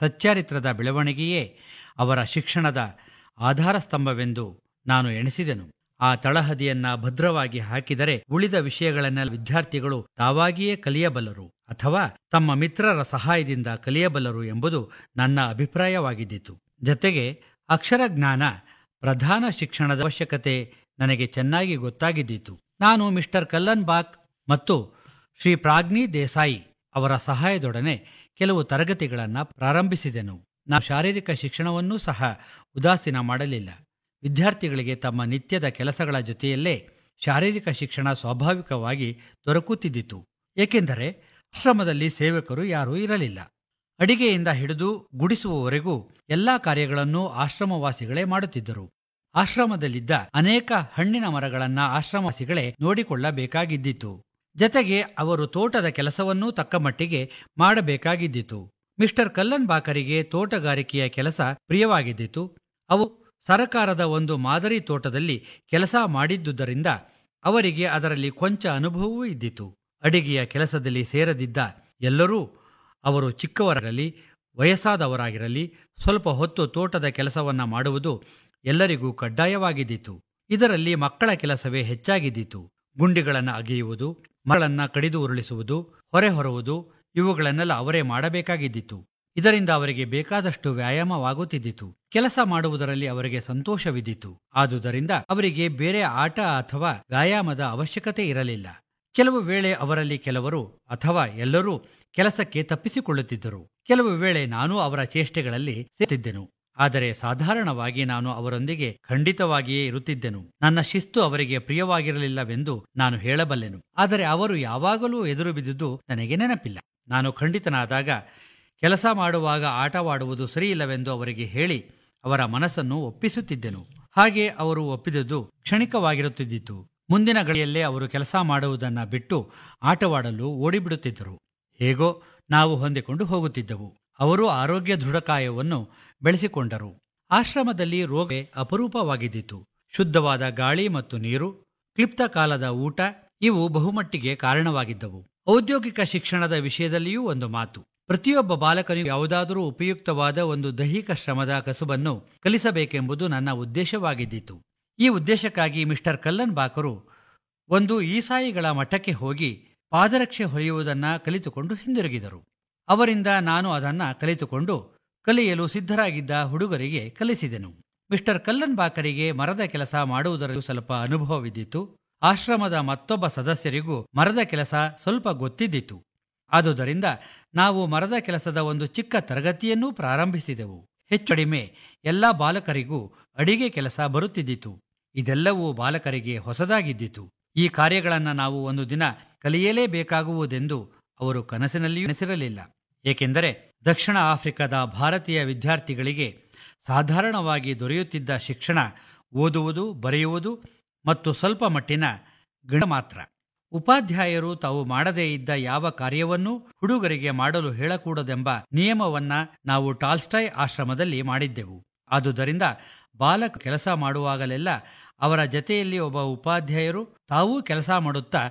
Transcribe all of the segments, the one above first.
ಸಚ್ಚಾರಿತ್ರದ ಬೆಳವಣಿಗೆಯೇ ಅವರ ಶಿಕ್ಷಣದ ಆಧಾರ ಸ್ತಂಭವೆಂದು ನಾನು ಎಣಿಸಿದೆನು ಆ ತಳಹದಿಯನ್ನ ಭದ್ರವಾಗಿ ಹಾಕಿದರೆ ಉಳಿದ ವಿಷಯಗಳನ್ನೆಲ್ಲ ವಿದ್ಯಾರ್ಥಿಗಳು ತಾವಾಗಿಯೇ ಕಲಿಯಬಲ್ಲರು ಅಥವಾ ತಮ್ಮ ಮಿತ್ರರ ಸಹಾಯದಿಂದ ಕಲಿಯಬಲ್ಲರು ಎಂಬುದು ನನ್ನ ಅಭಿಪ್ರಾಯವಾಗಿದ್ದಿತು ಜತೆಗೆ ಅಕ್ಷರ ಜ್ಞಾನ ಪ್ರಧಾನ ಶಿಕ್ಷಣದ ಅವಶ್ಯಕತೆ ನನಗೆ ಚೆನ್ನಾಗಿ ಗೊತ್ತಾಗಿದ್ದಿತು ನಾನು ಮಿಸ್ಟರ್ ಕಲ್ಲನ್ ಬಾಕ್ ಮತ್ತು ಶ್ರೀ ಪ್ರಾಗ್ನಿ ದೇಸಾಯಿ ಅವರ ಸಹಾಯದೊಡನೆ ಕೆಲವು ತರಗತಿಗಳನ್ನು ಪ್ರಾರಂಭಿಸಿದೆನು ನಾನು ಶಾರೀರಿಕ ಶಿಕ್ಷಣವನ್ನೂ ಸಹ ಉದಾಸೀನ ಮಾಡಲಿಲ್ಲ ವಿದ್ಯಾರ್ಥಿಗಳಿಗೆ ತಮ್ಮ ನಿತ್ಯದ ಕೆಲಸಗಳ ಜೊತೆಯಲ್ಲೇ ಶಾರೀರಿಕ ಶಿಕ್ಷಣ ಸ್ವಾಭಾವಿಕವಾಗಿ ದೊರಕುತ್ತಿದ್ದಿತು ಏಕೆಂದರೆ ಆಶ್ರಮದಲ್ಲಿ ಸೇವಕರು ಯಾರೂ ಇರಲಿಲ್ಲ ಅಡಿಗೆಯಿಂದ ಹಿಡಿದು ಗುಡಿಸುವವರೆಗೂ ಎಲ್ಲಾ ಕಾರ್ಯಗಳನ್ನು ಆಶ್ರಮವಾಸಿಗಳೇ ಮಾಡುತ್ತಿದ್ದರು ಆಶ್ರಮದಲ್ಲಿದ್ದ ಅನೇಕ ಹಣ್ಣಿನ ಮರಗಳನ್ನ ಆಶ್ರಮವಾಸಿಗಳೇ ನೋಡಿಕೊಳ್ಳಬೇಕಾಗಿದ್ದಿತು ಜತೆಗೆ ಅವರು ತೋಟದ ಕೆಲಸವನ್ನೂ ತಕ್ಕ ಮಟ್ಟಿಗೆ ಮಾಡಬೇಕಾಗಿದ್ದಿತು ಮಿಸ್ಟರ್ ಕಲ್ಲನ್ ಬಾಕರಿಗೆ ತೋಟಗಾರಿಕೆಯ ಕೆಲಸ ಪ್ರಿಯವಾಗಿದ್ದಿತು ಅವು ಸರಕಾರದ ಒಂದು ಮಾದರಿ ತೋಟದಲ್ಲಿ ಕೆಲಸ ಮಾಡಿದ್ದುದರಿಂದ ಅವರಿಗೆ ಅದರಲ್ಲಿ ಕೊಂಚ ಅನುಭವವೂ ಇದ್ದಿತು ಅಡಿಗೆಯ ಕೆಲಸದಲ್ಲಿ ಸೇರದಿದ್ದ ಎಲ್ಲರೂ ಅವರು ಚಿಕ್ಕವರಿರಲಿ ವಯಸ್ಸಾದವರಾಗಿರಲಿ ಸ್ವಲ್ಪ ಹೊತ್ತು ತೋಟದ ಕೆಲಸವನ್ನ ಮಾಡುವುದು ಎಲ್ಲರಿಗೂ ಕಡ್ಡಾಯವಾಗಿದ್ದಿತು ಇದರಲ್ಲಿ ಮಕ್ಕಳ ಕೆಲಸವೇ ಹೆಚ್ಚಾಗಿದ್ದಿತು ಗುಂಡಿಗಳನ್ನು ಅಗೆಯುವುದು ಮರಳನ್ನ ಕಡಿದು ಉರುಳಿಸುವುದು ಹೊರೆ ಹೊರುವುದು ಇವುಗಳನ್ನೆಲ್ಲ ಅವರೇ ಮಾಡಬೇಕಾಗಿದ್ದಿತು ಇದರಿಂದ ಅವರಿಗೆ ಬೇಕಾದಷ್ಟು ವ್ಯಾಯಾಮವಾಗುತ್ತಿದ್ದಿತು ಕೆಲಸ ಮಾಡುವುದರಲ್ಲಿ ಅವರಿಗೆ ಸಂತೋಷವಿದ್ದಿತು ಆದುದರಿಂದ ಅವರಿಗೆ ಬೇರೆ ಆಟ ಅಥವಾ ವ್ಯಾಯಾಮದ ಅವಶ್ಯಕತೆ ಇರಲಿಲ್ಲ ಕೆಲವು ವೇಳೆ ಅವರಲ್ಲಿ ಕೆಲವರು ಅಥವಾ ಎಲ್ಲರೂ ಕೆಲಸಕ್ಕೆ ತಪ್ಪಿಸಿಕೊಳ್ಳುತ್ತಿದ್ದರು ಕೆಲವು ವೇಳೆ ನಾನು ಅವರ ಚೇಷ್ಟೆಗಳಲ್ಲಿ ಸೇರ್ತಿದ್ದೆನು ಆದರೆ ಸಾಧಾರಣವಾಗಿ ನಾನು ಅವರೊಂದಿಗೆ ಖಂಡಿತವಾಗಿಯೇ ಇರುತ್ತಿದ್ದೆನು ನನ್ನ ಶಿಸ್ತು ಅವರಿಗೆ ಪ್ರಿಯವಾಗಿರಲಿಲ್ಲವೆಂದು ನಾನು ಹೇಳಬಲ್ಲೆನು ಆದರೆ ಅವರು ಯಾವಾಗಲೂ ಎದುರು ಬಿದ್ದುದು ನನಗೆ ನೆನಪಿಲ್ಲ ನಾನು ಖಂಡಿತನಾದಾಗ ಕೆಲಸ ಮಾಡುವಾಗ ಆಟವಾಡುವುದು ಸರಿಯಿಲ್ಲವೆಂದು ಅವರಿಗೆ ಹೇಳಿ ಅವರ ಮನಸ್ಸನ್ನು ಒಪ್ಪಿಸುತ್ತಿದ್ದೆನು ಹಾಗೆ ಅವರು ಒಪ್ಪಿದುದು ಕ್ಷಣಿಕವಾಗಿರುತ್ತಿದ್ದಿತು ಮುಂದಿನ ಗಳಿಯಲ್ಲೇ ಅವರು ಕೆಲಸ ಮಾಡುವುದನ್ನ ಬಿಟ್ಟು ಆಟವಾಡಲು ಓಡಿಬಿಡುತ್ತಿದ್ದರು ಹೇಗೋ ನಾವು ಹೊಂದಿಕೊಂಡು ಹೋಗುತ್ತಿದ್ದೆವು ಅವರು ಆರೋಗ್ಯ ದೃಢಕಾಯವನ್ನು ಬೆಳೆಸಿಕೊಂಡರು ಆಶ್ರಮದಲ್ಲಿ ರೋಗ ಅಪರೂಪವಾಗಿದ್ದಿತು ಶುದ್ಧವಾದ ಗಾಳಿ ಮತ್ತು ನೀರು ಕ್ಲಿಪ್ತ ಕಾಲದ ಊಟ ಇವು ಬಹುಮಟ್ಟಿಗೆ ಕಾರಣವಾಗಿದ್ದವು ಔದ್ಯೋಗಿಕ ಶಿಕ್ಷಣದ ವಿಷಯದಲ್ಲಿಯೂ ಒಂದು ಮಾತು ಪ್ರತಿಯೊಬ್ಬ ಬಾಲಕನಿಗೂ ಯಾವುದಾದರೂ ಉಪಯುಕ್ತವಾದ ಒಂದು ದೈಹಿಕ ಶ್ರಮದ ಕಸುಬನ್ನು ಕಲಿಸಬೇಕೆಂಬುದು ನನ್ನ ಉದ್ದೇಶವಾಗಿದ್ದಿತು ಈ ಉದ್ದೇಶಕ್ಕಾಗಿ ಮಿಸ್ಟರ್ ಕಲ್ಲನ್ ಬಾಕರು ಒಂದು ಈಸಾಯಿಗಳ ಮಠಕ್ಕೆ ಹೋಗಿ ಪಾದರಕ್ಷೆ ಹೊರೆಯುವುದನ್ನ ಕಲಿತುಕೊಂಡು ಹಿಂದಿರುಗಿದರು ಅವರಿಂದ ನಾನು ಅದನ್ನ ಕಲಿತುಕೊಂಡು ಕಲಿಯಲು ಸಿದ್ಧರಾಗಿದ್ದ ಹುಡುಗರಿಗೆ ಕಲಿಸಿದೆನು ಮಿಸ್ಟರ್ ಕಲ್ಲನ್ ಬಾಕರಿಗೆ ಮರದ ಕೆಲಸ ಮಾಡುವುದರಲ್ಲೂ ಸ್ವಲ್ಪ ಅನುಭವವಿದ್ದಿತು ಆಶ್ರಮದ ಮತ್ತೊಬ್ಬ ಸದಸ್ಯರಿಗೂ ಮರದ ಕೆಲಸ ಸ್ವಲ್ಪ ಗೊತ್ತಿದ್ದಿತು ಆದುದರಿಂದ ನಾವು ಮರದ ಕೆಲಸದ ಒಂದು ಚಿಕ್ಕ ತರಗತಿಯನ್ನೂ ಪ್ರಾರಂಭಿಸಿದೆವು ಹೆಚ್ಚು ಕಡಿಮೆ ಎಲ್ಲಾ ಬಾಲಕರಿಗೂ ಅಡಿಗೆ ಕೆಲಸ ಬರುತ್ತಿದ್ದಿತು ಇದೆಲ್ಲವೂ ಬಾಲಕರಿಗೆ ಹೊಸದಾಗಿದ್ದಿತು ಈ ಕಾರ್ಯಗಳನ್ನು ನಾವು ಒಂದು ದಿನ ಕಲಿಯಲೇಬೇಕಾಗುವುದೆಂದು ಅವರು ಕನಸಿನಲ್ಲಿಯೂ ನೆನೆಸಿರಲಿಲ್ಲ ಏಕೆಂದರೆ ದಕ್ಷಿಣ ಆಫ್ರಿಕಾದ ಭಾರತೀಯ ವಿದ್ಯಾರ್ಥಿಗಳಿಗೆ ಸಾಧಾರಣವಾಗಿ ದೊರೆಯುತ್ತಿದ್ದ ಶಿಕ್ಷಣ ಓದುವುದು ಬರೆಯುವುದು ಮತ್ತು ಸ್ವಲ್ಪ ಮಟ್ಟಿನ ಗಣ ಮಾತ್ರ ಉಪಾಧ್ಯಾಯರು ತಾವು ಮಾಡದೇ ಇದ್ದ ಯಾವ ಕಾರ್ಯವನ್ನೂ ಹುಡುಗರಿಗೆ ಮಾಡಲು ಹೇಳಕೂಡದೆಂಬ ನಿಯಮವನ್ನ ನಾವು ಟಾಲ್ಸ್ಟಾಯ್ ಆಶ್ರಮದಲ್ಲಿ ಮಾಡಿದ್ದೆವು ಆದುದರಿಂದ ಬಾಲಕ ಕೆಲಸ ಮಾಡುವಾಗಲೆಲ್ಲ ಅವರ ಜತೆಯಲ್ಲಿ ಒಬ್ಬ ಉಪಾಧ್ಯಾಯರು ತಾವೂ ಕೆಲಸ ಮಾಡುತ್ತಾ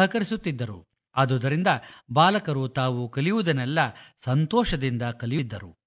ಸಹಕರಿಸುತ್ತಿದ್ದರು ಆದುದರಿಂದ ಬಾಲಕರು ತಾವು ಕಲಿಯುವುದನ್ನೆಲ್ಲ ಸಂತೋಷದಿಂದ ಕಲಿಯಿದ್ದರು